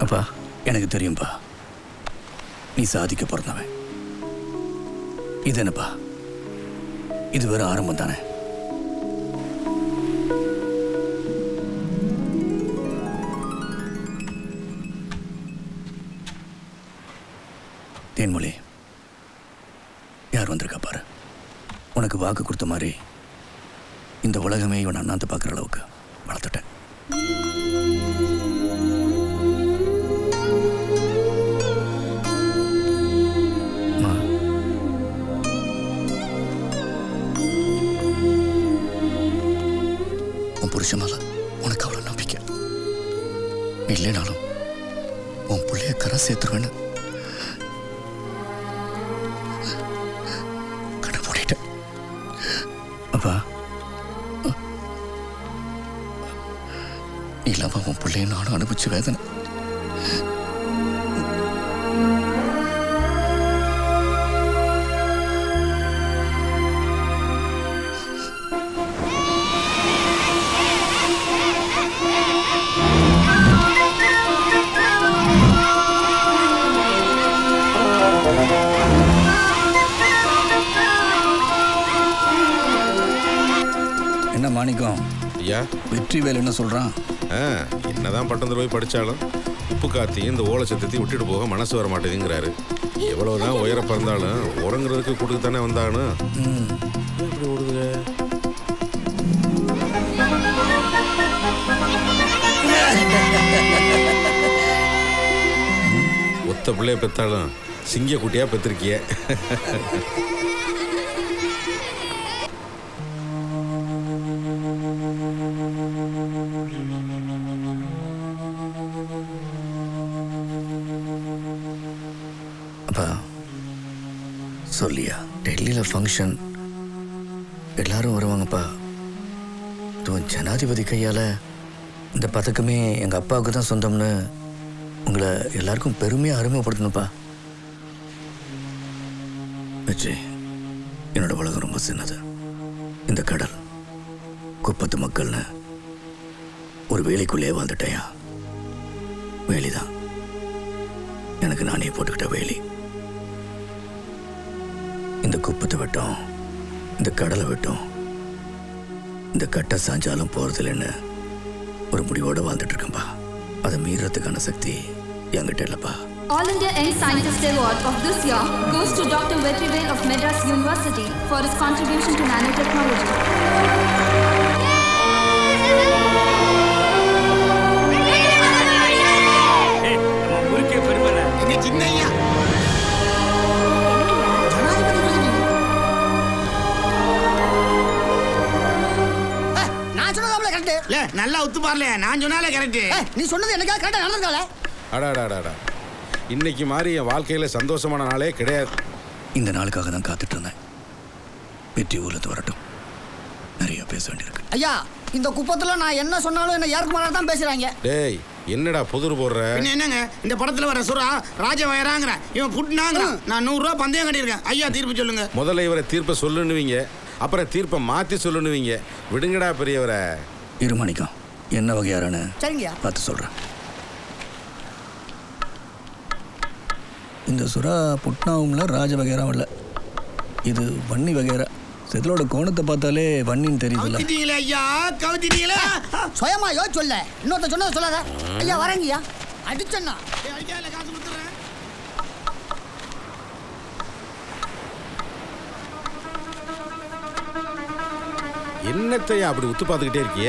அப்பா எனக்கு தெரியும்பா நீ சாதிக்க பிறந்தவன் இது என்னப்பா இது வெறும் ஆரம்பம் தானே தேன்மொழி யார் வந்திருக்கா பாரு உனக்கு வாக்கு கொடுத்த மாதிரி இந்த உலகமே இவன் அண்ணாந்து பார்க்குற அளவுக்கு வளர்த்துட்டேன் அம்மா, உன் புருஷன் மேல உனக்கு அவ்வளோ நம்பிக்கை இல்லைனாலும் உன் பிள்ளைய கரை சேர்த்துருவேன்னு கடை மூடிட்டேன் அப்பா நீ இல்லாம உன் பிள்ளைய நானும் அனுபவிச்ச வேதனை என்ன மாணிக்கம் ஐயா வெற்றி வேல் என்ன சொல்றான் ஆ என்னதான் பட்டணத்தில் போய் படித்தாலும் உப்பு காத்தையும் இந்த ஓலச்சத்தையும் விட்டுட்டு போக மனசு வர மாட்டேங்குங்கிறாரு எவ்வளவுதான் உயர பிறந்தாலும் உறங்குறதுக்கு கொடுக்க தானே வந்தானு ம், இப்படி ஓடுதுங்க ஒத்த பிள்ளைய பெத்தாலும் சிங்க குட்டியா பெற்றிருக்கிய அப்பா சொல்லியா டெல்லியில் ஃபங்க்ஷன் எல்லாரும் வருவாங்கப்பா இதுவும் ஜனாதிபதி கையால் இந்த பதக்கமே எங்கள் அப்பாவுக்கு தான் சொந்தம்னு உங்களை எல்லாருக்கும் பெருமையாக அறிமுகப்படுத்தணும்ப்பா வச்சு என்னோட உலகம் ரொம்ப சின்னது இந்த கடல் குப்பத்து மக்கள்னு ஒரு வேலைக்குள்ளேயே வாழ்ந்துட்டேயா வேலிதான் எனக்கு நானே போட்டுக்கிட்ட வேலி இந்த குப்பத்தை விட்டோம் இந்த கடலை விட்டோம் இந்த கட்டை சாஞ்சாலும் போறதில்லைன்னு ஒரு முடிவோட வாழ்ந்துட்டு இருக்கேன்பா அதை மீறத்துக்கான சக்தி என்கிட்ட இல்லப்பா All India Young Scientist Award of this year goes to Dr. Vetrivel of Madras University for his contribution to nanotechnology. ஊருக்கே பெருமை எங்க சின்ன ஐயா ஜனாதிபதி விருது. ஏய், நான் சொன்னதாப்ல கரெக்ட் இல்ல நல்லா ஒத்து பாரல நான் சொன்னாலே கரெக்ட் நீ சொன்னது எனக்காக கரெக்டா நடந்திருக்கால அடாடாடாடா இன்னைக்கு மாதிரி என் வாழ்க்கையில சந்தோஷமான நாளே கிடையாது இந்த நாளுக்காக தான் காத்துட்டு இருந்தேன் வெற்றி ஊர்லேருந்து வரட்டும் நிறைய பேச வேண்டியிருக்கு ஐயா இந்த குப்பத்துல நான் என்ன சொன்னாலும் என்ன யாருக்கு மேல தான் பேசுறாங்க டேய் என்னடா புதிர் போடுற பின்ன என்னங்க இந்த படத்துல வர சுறா ராஜ வயராங்கிற இவன் புட்னாங்கிறான் நான் நூறு ரூபா பந்தயம் கட்டியிருக்கேன் ஐயா தீர்ப்பு சொல்லுங்க முதல்ல இவரை தீர்ப்பை சொல்லுன்னுவீங்க அப்புறம் தீர்ப்பை மாத்தி சொல்லுன்னுவீங்க விடுங்கடா பெரியவரை இருமணிக்கம் என்ன வகையாரான்னு சரிங்கய்யா பார்த்து சொல்கிறேன் இந்த சுறா புட்னாவும்ல ராஜ வகைராவும் இல்லை இது வன்னி வகைரா செதிலோட கோணத்தை பார்த்தாலே வன்னின்னு தெரியுதுல்ல கவுத்திட்டீங்களே ஐயா கவுத்திட்டீங்களே சுயமா யோ சொல்ல இன்னொருத்த சொன்னதை சொல்லாத ஐயா வரேங்கய்யா அடிச்சண்ணா ஏய், அடிக்காதல, காசு கொடுத்துறேன் என்னத்தையா அப்படி உத்து பார்த்துக்கிட்டே இருக்கியே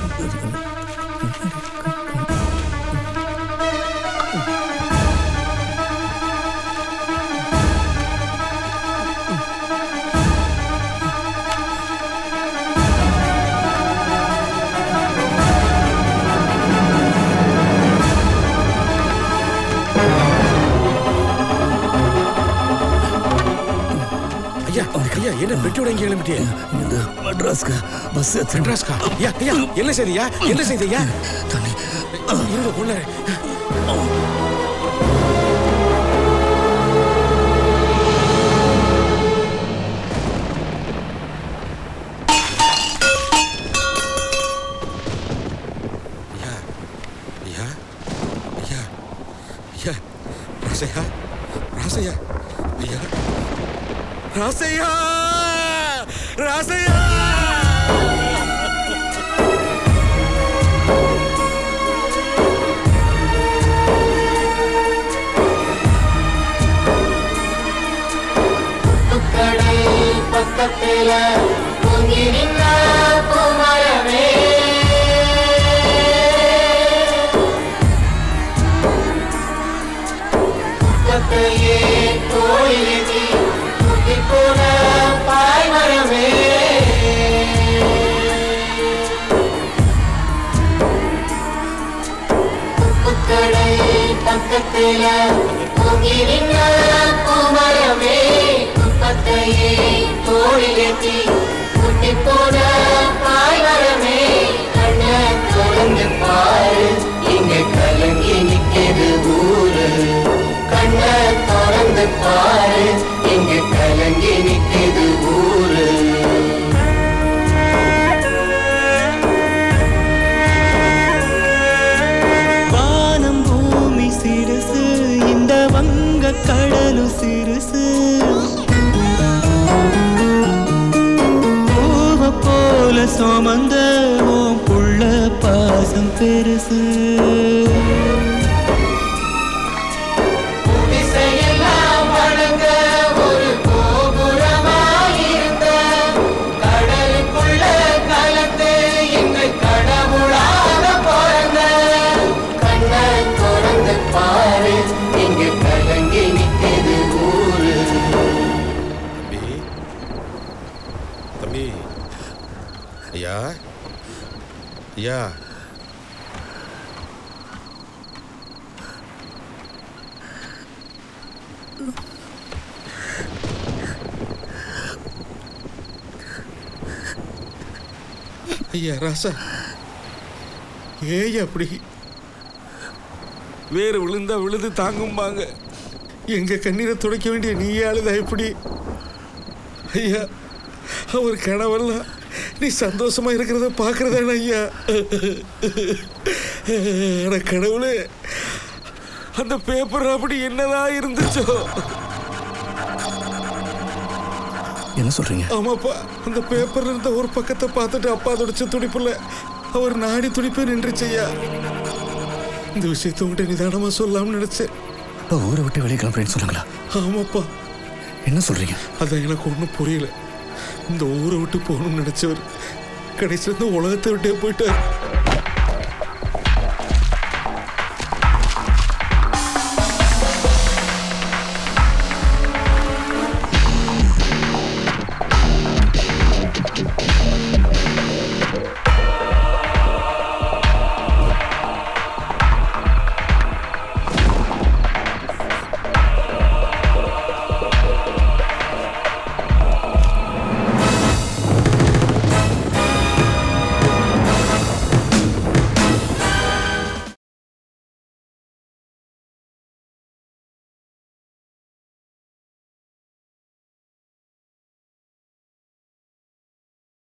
ஐயா ஐயா என்ன பெட்டோட இங்கே கிளம்பிட்டியே இந்த மெட்ராஸ்க்கு பஸ் மெட்ராஸ்கா ஐயா ஐயா என்ன செய்தியா என்ன செய்தியா தண்ணி இருங்க கொள்ள ஐயா ஐயா ஐயா ஐயா ராசையா ராசையா ஐயா ராசையா ராசையா பக்கத்துல தூங்கி நின்ன பூமரமே பக்கத்தையே கோயிலேதி முட்டி போன பாய்மரமே புக்கடை பக்கத்துல தூங்கி நின்ன பூமரமே குப்பத்தையே தோழிலேத்தி குட்டி போன பாய்மரமே கண்ண திறந்து பாரு இங்க கலங்கி நிக்கிறது ஊரு கண்ண திறந்து பாரு இங்க கலங்கி நிக்கிறது ஊரு வானம் பூமி சிறுசு இந்த வங்க கடலு சிறுசு பூவ போல சுமந்த உன் புள்ள பாசம் பெருசு திசையெல்லாம் வணங்க ஒரு கோபுரமாயிருந்த கடலுக்குள்ள கலந்து இங்கு கடவுளாக பிறந்த கண்ணை திறந்து பாரு இங்கு கலங்கி நிற்கிறது ஊரு தம்பி தம்பி ஐயா ஐயா ஐயா ராசா ஏய் அப்படி வேறு விழுந்தா விழுது தாங்கும்பாங்க எங்க கண்ணீரை துடைக்க வேண்டிய நீ அழுதா எப்படி ஐயா அவர் கனவெல்லாம் நீ சந்தோஷமா இருக்கிறத பார்க்கறதான ஐயா அட கடவுளே அந்த பேப்பர் அப்படி என்னதான் இருந்துச்சோ என்ன சொல்றீங்க ஆமாப்பா அந்த பேப்பர்ல இருந்த ஒரு பக்கத்தை பார்த்துட்டு அப்பா துடிச்ச துடிப்புல அவர் நாடி துடிப்பே நின்றுச்சு ஐயா இந்த விஷயத்தை உங்கள்கிட்ட நிதானமா சொல்லலாம்னு நினைச்சேன் அப்பா ஊரை விட்டு வெளியே கிளம்புறேன்னு சொன்னாங்களா ஆமாப்பா என்ன சொல்றீங்க அதான் எனக்கு ஒன்றும் புரியல இந்த ஊரை விட்டு போகணும்னு நினைச்சவர் கடைசியில் இந்த உலகத்தை விட்டே போயிட்டார்